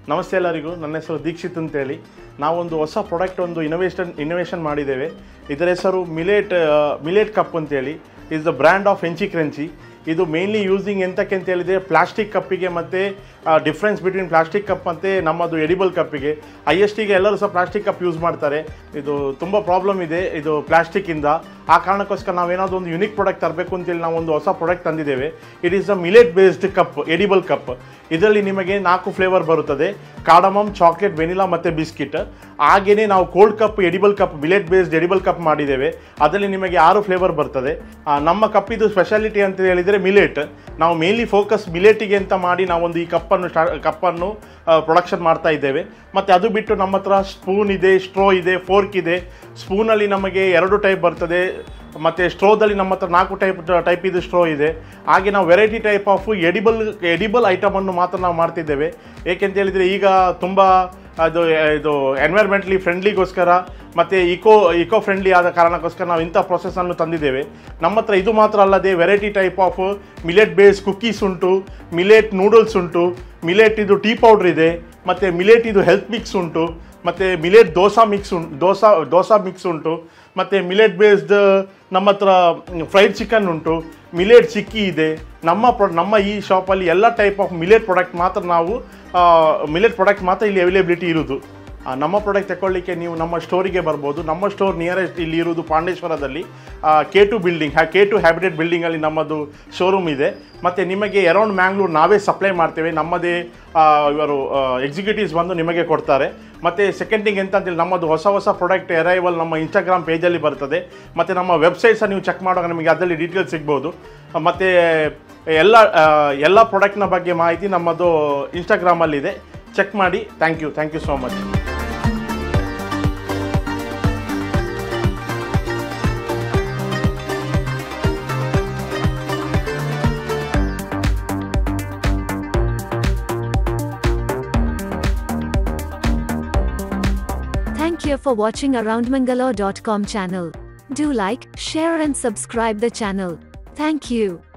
ನಮಸ್ತೆ ಎಲ್ಲರಿಗೂ ನನ್ನ ಹೆಸರು ದೀಕ್ಷಿತ್ ಅಂತೇಳಿ ನಾವೊಂದು ಹೊಸ ಪ್ರಾಡಕ್ಟ್ ಒಂದು ಇನೋವೇಷನ್ ಇನೋವೇಷನ್ ಮಾಡಿದ್ದೇವೆ ಇದರ ಹೆಸರು ಮಿಲೇಟ್ ಮಿಲೇಟ್ ಕಪ್ ಅಂತೇಳಿ ಇಸ್ ದ ಬ್ರ್ಯಾಂಡ್ ಆಫ್ ಹೆಂಚಿ ಕ್ರಂಚಿ ಇದು ಮೇನ್ಲಿ ಯೂಸಿಂಗ್ ಎಂತಕ್ಕೆ ಅಂತ ಹೇಳಿದರೆ ಪ್ಲಾಸ್ಟಿಕ್ ಕಪ್ಪಿಗೆ ಮತ್ತು ಡಿಫ್ರೆನ್ಸ್ ಬಿಟ್ವೀನ್ ಪ್ಲಾಸ್ಟಿಕ್ ಕಪ್ ಮತ್ತು ನಮ್ಮದು ಎಡಿಬಲ್ ಕಪ್ಪಿಗೆ ಐ ಎಸ್ ಟಿಗೆ ಎಲ್ಲರೂ ಸಹ ಪ್ಲಾಸ್ಟಿಕ್ ಕಪ್ ಯೂಸ್ ಮಾಡ್ತಾರೆ ಇದು ತುಂಬ ಪ್ರಾಬ್ಲಮ್ ಇದೆ ಇದು ಪ್ಲಾಸ್ಟಿಕ್ಕಿಂದ ಆ ಕಾರಣಕ್ಕೋಸ್ಕರ ನಾವೇನಾದರೂ ಒಂದು ಯುನಿಕ್ ಪ್ರಾಡಕ್ಟ್ ತರಬೇಕು ಅಂತೇಳಿ ನಾವು ಒಂದು ಹೊಸ ಪ್ರಾಡಕ್ಟ್ ತಂದಿದ್ದೇವೆ it is a millet based cup edible cup ಇದರಲ್ಲಿ ನಿಮಗೆ ನಾಲ್ಕು ಫ್ಲೇವರ್ ಬರುತ್ತದೆ ಕಾಡಮಮ್ ಚಾಕ್ಲೇಟ್ ವೆನಿಲಾ ಮತ್ತು ಬಿಸ್ಕಿಟ್ ಹಾಗೆಯೇ ನಾವು cold cup edible cup millet based edible cup ಮಾಡಿದ್ದೇವೆ ಅದರಲ್ಲಿ ನಿಮಗೆ ಆರು ಫ್ಲೇವರ್ ಬರ್ತದೆ ಆ, ನಮ್ಮ ಕಪ್ಪಿದು ಸ್ಪೆಷಾಲಿಟಿ ಅಂತ ಹೇಳಿದರೆ ಮಿಲೆಟ್ ನಾವು ಮೇನ್ಲಿ ಫೋಕಸ್ ಮಿಲೆಟಿಗೆ ಅಂತ ಮಾಡಿ ನಾವೊಂದು ಈ ಕಪ್ಪನ್ನು ಸ್ಟಾ ಕಪ್ಪನ್ನು ಪ್ರೊಡಕ್ಷನ್ ಮಾಡ್ತಾ ಇದ್ದೇವೆ ಮತ್ತು ಅದು ಬಿಟ್ಟು ನಮ್ಮ ಹತ್ರ ಸ್ಪೂನ್ ಇದೆ ಸ್ಟ್ರೋ ಇದೆ ಫೋರ್ಕ್ ಇದೆ ಸ್ಪೂನಲ್ಲಿ ನಮಗೆ ಎರಡು ಟೈಪ್ ಬರ್ತದೆ ಮತ್ತು ಸ್ಟ್ರೋದಲ್ಲಿ ನಮ್ಮ ಹತ್ರ ನಾಲ್ಕು ಟೈಪ್ ಟೈಪ್ ಇದು ಸ್ಟ್ರೋ ಇದೆ ಹಾಗೆ ನಾವು variety type of edible edible ಐಟಮನ್ನು ಮಾತ್ರ ನಾವು ಮಾಡ್ತಿದ್ದೇವೆ ಏಕೆಂತ ಹೇಳಿದರೆ ಈಗ ತುಂಬ ಅದು ಇದು ಎನ್ವೈರ್ಮೆಂಟ್ಲಿ ಫ್ರೆಂಡ್ಲಿಗೋಸ್ಕರ ಮತ್ತು ಇಕೋ ಇಕೋ ಫ್ರೆಂಡ್ಲಿ ಆದ ಕಾರಣಕ್ಕೋಸ್ಕರ ನಾವು ಇಂಥ ಪ್ರೊಸೆಸನ್ನು ತಂದಿದ್ದೇವೆ ನಮ್ಮ ಹತ್ರ ಇದು ಮಾತ್ರ ಅಲ್ಲದೆ variety type of millet base cookies ಉಂಟು ಮಿಲೆಟ್ ನೂಡಲ್ಸ್ ಉಂಟು ಮಿಲೆಟ್ ಇದು ಟೀ ಪೌಡ್ರ್ ಇದೆ ಮತ್ತು ಮಿಲೆಟ್ ಇದು ಹೆಲ್ತ್ ಮಿಕ್ಸ್ ಉಂಟು ಮತ್ತು ಮಿಲೆಟ್ ದೋಸಾ ಮಿಕ್ಸ್ ಉಂಟು ದೋಸಾ ದೋಸಾ ಮಿಕ್ಸ್ ಉಂಟು ಮತ್ತು ಮಿಲೆಟ್ ಬೇಸ್ಡ್ ನಮ್ಮ ಹತ್ರ ಫ್ರೈಡ್ ಚಿಕನ್ ಉಂಟು ಮಿಲೆಟ್ ಚಿಕ್ಕಿ ಇದೆ ನಮ್ಮ ಪ್ರೊ ನಮ್ಮ ಈ ಶಾಪಲ್ಲಿ ಎಲ್ಲ ಟೈಪ್ ಆಫ್ ಮಿಲೆಟ್ ಪ್ರಾಡಕ್ಟ್ ಮಾತ್ರ ನಾವು ಮಿಲೆಟ್ ಪ್ರಾಡಕ್ಟ್ ಮಾತ್ರ ಇಲ್ಲಿ ಅವೈಲೇಬಿಲಿಟಿ ಇರೋದು ಆ, ನಮ್ಮ ಪ್ರಾಡಕ್ಟ್ ತಗೊಳ್ಳಿಕ್ಕೆ ನೀವು ನಮ್ಮ ಸ್ಟೋರಿಗೆ ಬರ್ಬೋದು ನಮ್ಮ ಸ್ಟೋರ್ ನಿಯರೆಸ್ಟ್ ಇಲ್ಲಿ ಇರುವುದು ಪಾಂಡೇಶ್ವರದಲ್ಲಿ K two building K two habitat ಬಿಲ್ಡಿಂಗಲ್ಲಿ ನಮ್ಮದು ಶೋರೂಮ್ ಇದೆ ಮತ್ತು ನಿಮಗೆ ಅರೌಂಡ್ ಮ್ಯಾಂಗ್ಳೂರ್ ನಾವೇ ಸಪ್ಲೈ ಮಾಡ್ತೇವೆ ನಮ್ಮದೇ ಆ, ಇವರು ಎಕ್ಸಿಕ್ಯೂಟಿವ್ಸ್ ಬಂದು ನಿಮಗೆ ಕೊಡ್ತಾರೆ ಮತ್ತು ಸೆಕೆಂಡ್ ಥಿಂಗ್ ಎಂತ ಅಂತೇಳಿ ನಮ್ಮದು ಹೊಸ ಹೊಸ ಪ್ರಾಡಕ್ಟ್ ಅರೈವಲ್ ನಮ್ಮ ಇನ್ಸ್ಟಾಗ್ರಾಮ್ ಪೇಜಲ್ಲಿ ಬರ್ತದೆ ಮತ್ತು ನಮ್ಮ ವೆಬ್ಸೈಟ್ಸ ನೀವು ಚೆಕ್ ಮಾಡುವಾಗ ನಿಮಗೆ ಅದರಲ್ಲಿ ಡೀಟೇಲ್ಸ್ ಸಿಗ್ಬೋದು ಮತ್ತು ಎಲ್ಲ ಆ, ಎಲ್ಲ ಪ್ರಾಡಕ್ಟ್ನ ಬಗ್ಗೆ ಮಾಹಿತಿ ನಮ್ಮದು ಇನ್ಸ್ಟಾಗ್ರಾಮಲ್ಲಿದೆ ಚೆಕ್ ಮಾಡಿ thank you thank you so much Thank you for watching AroundMangalore.com channel. Do like, share and subscribe the channel. Thank you.